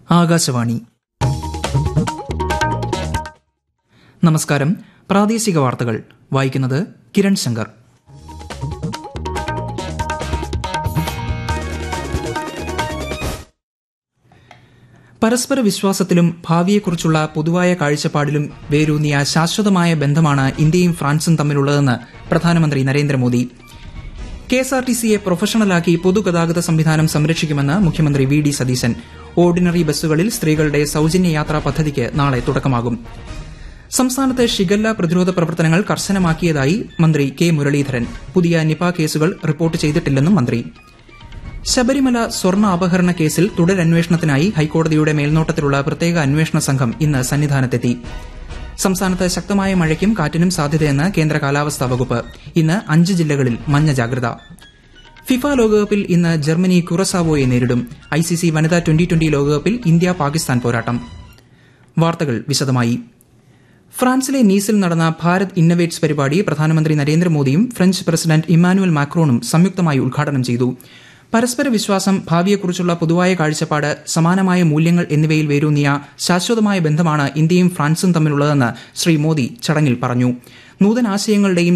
ആകാശവാണി നമസ്കാരം പ്രാദേശിക വാർത്തകൾ വായിക്കുന്നത് കിരൺ ശങ്കർ പരസ്പര വിശ്വാസത്തിലും ഭാവിയെക്കുറിച്ചുള്ള പൊതുവായ കാഴ്ചപ്പാടിലും വേരൂന്നിയ ശാശ്വതമായ ബന്ധമാണ് ഇന്ത്യയും ഫ്രാൻസും തമ്മിലുള്ളതെന്ന് പ്രധാനമന്ത്രി നരേന്ദ്രമോദി കെഎസ്ആർടിസിയെ പ്രൊഫഷണലാക്കി പൊതുഗതാഗത സംവിധാനം സംരക്ഷിക്കുമെന്ന് മുഖ്യമന്ത്രി വി ഡി സതീശൻ ഓർഡിനറി ബസ്സുകളിൽ സ്ത്രീകളുടെ സൌജന്യ യാത്രാ പദ്ധതിക്ക് നാളെ തുടക്കമാകും സംസ്ഥാനത്ത് ഷിഗല്ല പ്രതിരോധ പ്രവർത്തനങ്ങൾ കർശനമാക്കിയതായി മന്ത്രി കെ മുരളീധരൻ പുതിയ നിപ കേസുകൾ റിപ്പോർട്ട് ചെയ്തിട്ടില്ലെന്നും മന്ത്രി ശബരിമല സ്വർണ്ണ അപഹരണ കേസിൽ തുടരന്വേഷണത്തിനായി ഹൈക്കോടതിയുടെ മേൽനോട്ടത്തിലുള്ള പ്രത്യേക അന്വേഷണ സംഘം ഇന്ന് സന്നിധാനത്തെത്തി സംസ്ഥാനത്ത് ശക്തമായ മഴയ്ക്കും കാറ്റിനും സാധ്യതയെന്ന് കേന്ദ്ര കാലാവസ്ഥാ വകുപ്പ് ഇന്ന് അഞ്ച് ജില്ലകളിൽ മഞ്ഞ ജാഗ്രത ഫിഫ ലോകകപ്പിൽ ഇന്ന് ജർമ്മനി കുറസാവോയെ നേരിടും ഐസിസി വനിതാ ട്വന്റി ട്വന്റി ലോകകപ്പിൽ ഇന്ത്യ പാകിസ്ഥാൻ പോരാട്ടം വാർത്തകൾ വിശദമായി ഫ്രാൻസിലെ നീസിൽ നടന്ന ഭാരത് ഇന്നവേറ്റ്സ് പരിപാടി പ്രധാനമന്ത്രി നരേന്ദ്രമോദിയും ഫ്രഞ്ച് പ്രസിഡന്റ് ഇമ്മാനുവൽ മാക്രോണും സംയുക്തമായി ഉദ്ഘാടനം ചെയ്തു പരസ്പര വിശ്വാസം ഭാവിയെക്കുറിച്ചുള്ള പൊതുവായ കാഴ്ചപ്പാട് സമാനമായ മൂല്യങ്ങൾ എന്നിവയിൽ വേരൂന്നിയ ശാശ്വതമായ ബന്ധമാണ് ഇന്ത്യയും ഫ്രാൻസും തമ്മിലുള്ളതെന്ന് ശ്രീ മോദി ചടങ്ങിൽ പറഞ്ഞു നൂതനാശയങ്ങളുടെയും